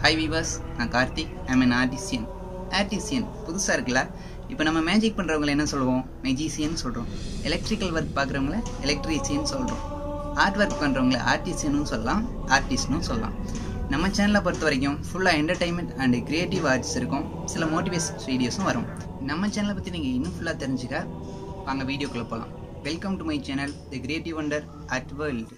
high viewers நான் Karthik I'm an artisan artisan புதுசாக இருக்குல்ல இப்போ நம்ம மேஜிக் பண்ணுறவங்கள என்ன சொல்லுவோம் மெஜிசியன் சொல்கிறோம் எலக்ட்ரிக்கல் ஒர்க் பார்க்குறவங்கள எலக்ட்ரீசியன் சொல்கிறோம் ஆர்ட் ஒர்க் பண்ணுறவங்கள ஆர்டிசியனும் சொல்லலாம் ஆர்டிஸ்ட்னும் சொல்லலாம் நம்ம சேனலை பொறுத்த வரைக்கும் ஃபுல்லாக என்டர்டைன்மெண்ட் அண்ட் கிரியேட்டிவ் ஆர்ட்ஸ் இருக்கும் சில மோட்டிவேஷன் வீடியோஸும் வரும் நம்ம சேனலை பற்றி நீங்கள் இன்னும் ஃபுல்லாக தெரிஞ்சுக்க வாங்க வீடியோக்குள்ளே போகலாம் welcome to my channel the creative wonder at world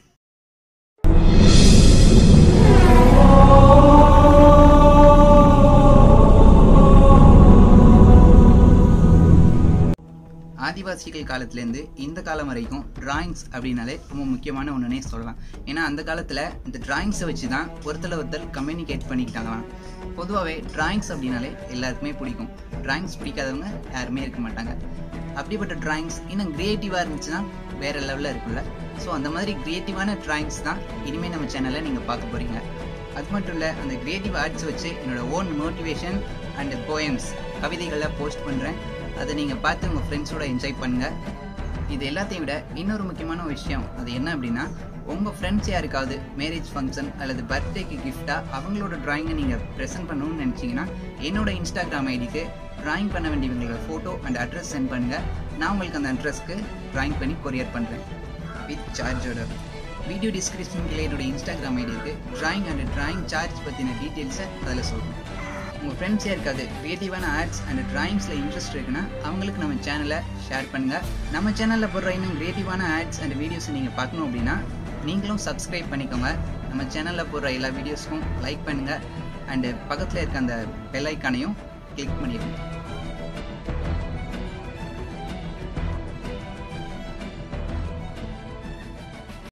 ஆதிவாசிகள் காலத்துலேருந்து இந்த காலம் வரைக்கும் டிராயிங்ஸ் அப்படின்னாலே ரொம்ப முக்கியமான ஒன்றுனே சொல்லலாம் ஏன்னா அந்த காலத்தில் இந்த டிராயிங்ஸை வச்சு தான் ஒருத்தர் ஒருத்தர் கம்யூனிகேட் பண்ணிக்கிட்டாங்களாம் பொதுவாகவே டிராயிங்ஸ் அப்படின்னாலே எல்லாருக்குமே பிடிக்கும் டிராயிங்ஸ் பிடிக்காதவங்க யாருமே இருக்க மாட்டாங்க அப்படிப்பட்ட டிராயிங்ஸ் இன்னும் க்ரியேட்டிவாக இருந்துச்சுன்னா வேறு லெவலில் இருக்குல்ல ஸோ அந்த மாதிரி க்ரியேட்டிவான டிராயிங்ஸ் தான் இனிமேல் நம்ம சேனலில் நீங்கள் பார்க்க போகிறீங்க அது மட்டும் இல்லை அந்த க்ரியேட்டிவ் ஆர்ட்ஸ் வச்சு என்னோட ஓன் மோட்டிவேஷன் அண்ட் போயம்ஸ் கவிதைகள்லாம் போஸ்ட் பண்ணுறேன் அதை நீங்கள் பார்த்து உங்கள் ஃப்ரெண்ட்ஸோட என்ஜாய் பண்ணுங்கள் இது எல்லாத்தையும் விட இன்னொரு முக்கியமான விஷயம் அது என்ன அப்படின்னா உங்கள் ஃப்ரெண்ட்ஸ் யாருக்காவது மேரேஜ் ஃபங்க்ஷன் அல்லது பர்த்டேக்கு கிஃப்டாக அவங்களோட ட்ராயிங்கை நீங்கள் ப்ரெசென்ட் பண்ணணும்னு நினச்சிங்கன்னா என்னோட இன்ஸ்டாகிராம் ஐடிக்கு ட்ராயிங் பண்ண வேண்டியவங்களோட ஃபோட்டோ அண்ட் அட்ரஸ் சென்ட் பண்ணுங்கள் நான் உங்களுக்கு அந்த அட்ரஸ்க்கு ட்ராயிங் பண்ணி கொரியர் பண்ணுறேன் வித் சார்ஜோட வீடியோ டிஸ்கிரிப்ஷனுக்குள்ள என்னோட இன்ஸ்டாகிராம் ஐடி இருக்குது ட்ராயிங் அண்ட் ட்ராயிங் சார்ஜ் பற்றின டீட்டெயில்ஸை அதில் சொல்கிறேன் உங்கள் ஃப்ரெண்ட்ஸே இருக்காது க்ரியேட்டிவான ஆர்ட்ஸ் அண்ட் டிராயிங்ஸில் இன்ட்ரெஸ்ட் இருக்குன்னா அவங்களுக்கு நம்ம சேனலை ஷேர் பண்ணுங்கள் நம்ம சேனலில் போடுற இன்னும் க்ரியேட்டிவான ஆட்ஸ் அண்ட் வீடியோஸை நீங்கள் பார்க்கணும் அப்படின்னா நீங்களும் சப்ஸ்கிரைப் பண்ணிக்கோங்க நம்ம சேனலில் போடுற எல்லா வீடியோஸ்க்கும் லைக் பண்ணுங்கள் அண்டு பக்கத்தில் இருக்க அந்த பெல் ஐக்கானையும் கிளிக் பண்ணிடுங்க